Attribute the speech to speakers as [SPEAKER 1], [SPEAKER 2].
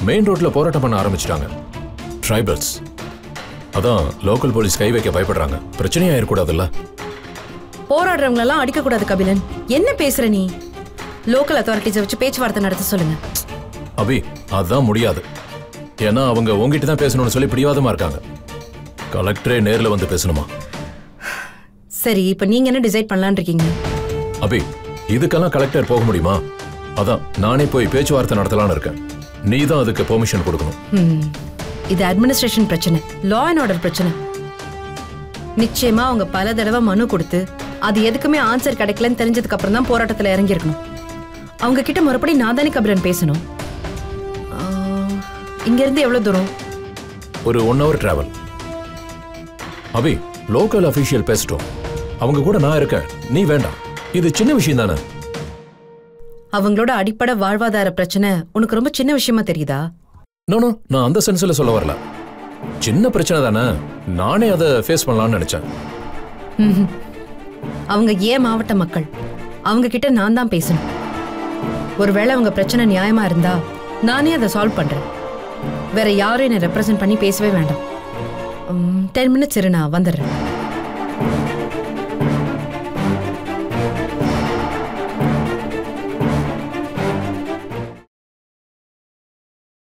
[SPEAKER 1] Main ரோட்ல போராட்டம் பண்ண ஆரம்பிச்சிட்டாங்க ட்ரைபல்ஸ் அதான் லோக்கல் போலீஸ் கை வைக்க பயப்படுறாங்க பிரச்சனையா இருக்கக்கூடாதுல்ல
[SPEAKER 2] போராடுறவங்க எல்லாம் அடிக்க கூடாது கபிலன் என்ன பேசுற நீ லோக்கல் அத்தாரிட்டிஸை வச்சு பேச்சுவார்த்தை நடத்த சொல்லுங்க
[SPEAKER 1] அபி அதான் முடியாது ஏன்னா அவங்க உங்ககிட்ட தான் பேசணும்னு சொல்லி பிடிவாதமா இருக்காங்க கலெக்டரே நேர்ல வந்து பேசணுமா
[SPEAKER 2] சரி இப்போ நீங்க என்ன டிசைட் பண்ணலாம்னு இருக்கீங்க
[SPEAKER 1] அபி இதுக்கெல்லாம் கலெக்டர் போக முடியுமா அதான் நானே போய் பேச்சுவார்த்தை நடத்தலாம்னு இருக்கேன் நீ தான் அதுக்கு பெர்மிஷன் கொடுக்கணும்
[SPEAKER 2] ம், இது அட்மினிஸ்ட்ரேஷன் பிரச்சனை லா அண்ட் ஆர்டர் பிரச்சனை நிச்சயமா அவங்க பல தடவை மனு கொடுத்து அது எதுக்குமே ஆன்சர் கிடைக்கலன்னு தெரிஞ்சதுக்கு அப்புறம் தான் போராட்டத்துல இறங்கியிருக்கணும் அவங்க கிட்ட மறுபடியும் நான் தானே கபிலன் பேசணும் ஆ, இங்க இருந்து எவ்வளவு தூரம்
[SPEAKER 1] ஒரு ஒன் ஹவர் டிராவல் அபி லோக்கல் அபிஷியல் பேசிட்டோம் அவங்க கூட நான் இருக்கேன் நீ வேண்டாம் இது சின்ன விஷயம் தானே
[SPEAKER 2] அவங்களோட அடிப்படை வாழ்வாதார பிரச்சனை உனக்கு ரொம்ப சின்ன விஷயமா தெரியுதா
[SPEAKER 1] நோ நோ நான் அந்த சென்ஸ்ல சொல்ல வரல சின்ன பிரச்சனை தானே நானே அதை ஃபேஸ் பண்ணலாம்னு நினைச்சேன்
[SPEAKER 2] ம்ஹும். அவங்க ஏன் மாவட்ட மக்கள் அவங்க கிட்ட நான் தான் பேசணும் ஒருவேளை அவங்க பிரச்சனை நியாயமா இருந்தா நானே அதை சால்வ் பண்றேன் வேற யாரும் என்னை ரெப்ரசன்ட் பண்ணி பேசவே வேண்டாம் டென் மினிட்ஸ் இரு நான் வந்துடுறேன்